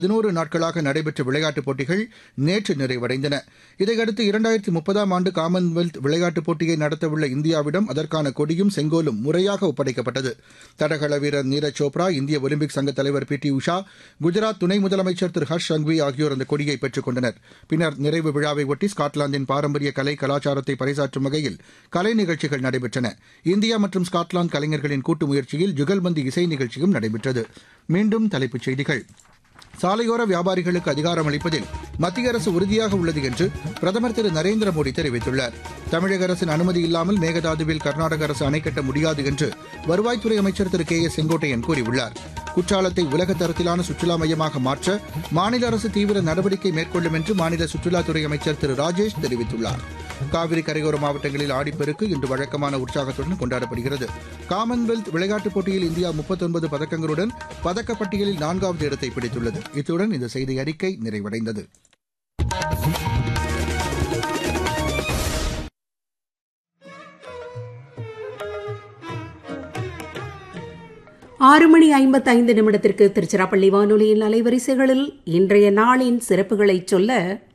பதினோரு நாட்களாக நடைபெற்ற விளையாட்டுப் போட்டிகள் நேற்று நிறைவடைந்தன இதையடுத்து இரண்டாயிரத்தி முப்பதாம் ஆண்டு காமன்வெல்த் விளையாட்டுப் போட்டியை நடத்தவுள்ள இந்தியாவிடம் அதற்கான கொடியும் செங்கோலும் முறையாக ஒப்படைக்கப்பட்டது தடகள வீரர் நீரஜ் சோப்ரா இந்திய ஒலிம்பிக் சங்க தலைவர் பி டி உஷா குஜராத் துணை முதலமைச்சர் திரு ஹர்ஷ் சங்வி ஆகியோர் அந்த கொடியை பெற்றுக் கொண்டனர் பின்னர் நிறைவு விழாவை ஒட்டி ஸ்காட்லாந்தின் பாரம்பரிய கலை கலாச்சாரத்தை பறைசாற்றும் வகையில் கலை நிகழ்ச்சிகள் நடைபெற்றன இந்தியா மற்றும் ஸ்காட்லாந்து கலைஞர்களின் கூட்டு முயற்சியில் ஜுகல்பந்து இசை நிகழ்ச்சியும் நடைபெற்றது மீண்டும் தலைப்புச் செய்திகள் சாலையோர வியாபாரிகளுக்கு அதிகாரம் அளிப்பதில் மத்திய அரசு உறுதியாக உள்ளது என்று பிரதமர் திரு நரேந்திர மோடி தெரிவித்துள்ளார் தமிழக அரசின் அனுமதி இல்லாமல் மேகதாதுவில் கர்நாடக அரசு அணை கட்ட முடியாது என்று வருவாய்த்துறை அமைச்சர் திரு கே ஏ செங்கோட்டையன் கூறியுள்ளார் குற்றாலத்தை உலக தரத்திலான சுற்றுலா மையமாக மாற்ற மாநில அரசு தீவிர நடவடிக்கை மேற்கொள்ளும் என்று மாநில சுற்றுலாத்துறை அமைச்சர் திரு ராஜேஷ் தெரிவித்துள்ளார் காவிரி கரையோர மாவட்டங்களில் ஆடிப்பெருக்கு இன்று வழக்கமான உற்சாகத்துடன் கொண்டாடப்படுகிறது காமன்வெல்த் விளையாட்டுப் போட்டியில் இந்தியா முப்பத்தொன்பது பதக்கங்களுடன் பதக்கப்பட்டியலில் நான்காவது இடத்தை பிடித்துள்ளது இத்துடன் இந்த செய்தி அறிக்கை நிறைவடைந்தது ஆறு மணி ஐம்பத்தைந்து நிமிடத்திற்கு திருச்சிராப்பள்ளி வானொலியின் அலைவரிசைகளில் இன்றைய நாளின் சிறப்புகளை சொல்ல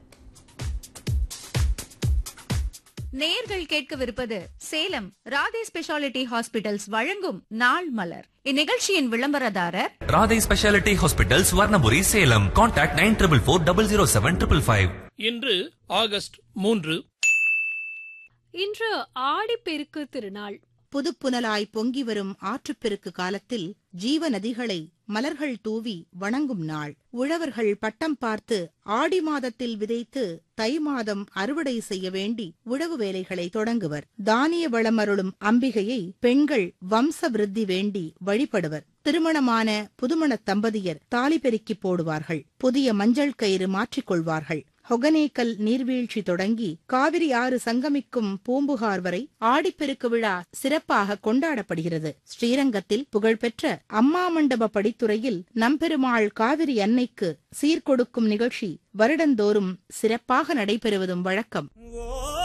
நேர்கள் கேட்கவிருப்பது சேலம் ராதே ஸ்பெஷாலிட்டி ஹாஸ்பிட்டல்ஸ் வழங்கும் நாள் மலர் இந்நிகழ்ச்சியின் விளம்பரதாரர் Radhai speciality hospital Suvarnapuri Salem contact nine triple four double zero seven triple five இன்று ஆகஸ்ட் மூன்று இன்று ஆடிப்பெருக்கு திருநாள் புதுப்புனலாய் பொங்கி வரும் ஆற்றுப்பெருக்கு காலத்தில் ஜீவ நதிகளை மலர்கள் தூவி வணங்கும் நாள் உழவர்கள் பட்டம் பார்த்து ஆடி மாதத்தில் விதைத்து தை மாதம் அறுவடை செய்ய வேண்டி உழவு வேலைகளை தொடங்குவர் தானிய வளமருளும் அம்பிகையை பெண்கள் வம்ச விருத்தி வேண்டி வழிபடுவர் திருமணமான புதுமணத் தம்பதியர் தாலி பெருக்கி போடுவார்கள் புதிய மஞ்சள் கயிறு மாற்றிக்கொள்வார்கள் ஹொகனேக்கல் நீர்வீழ்ச்சி தொடங்கி காவிரி ஆறு சங்கமிக்கும் பூம்புகார் வரை ஆடிப்பெருக்கு விழா சிறப்பாக கொண்டாடப்படுகிறது ஸ்ரீரங்கத்தில் புகழ்பெற்ற அம்மா மண்டப படித்துறையில் நம்பெருமாள் காவிரி அன்னைக்கு சீர்கொடுக்கும் நிகழ்ச்சி வருடந்தோறும் சிறப்பாக நடைபெறுவதும் வழக்கம்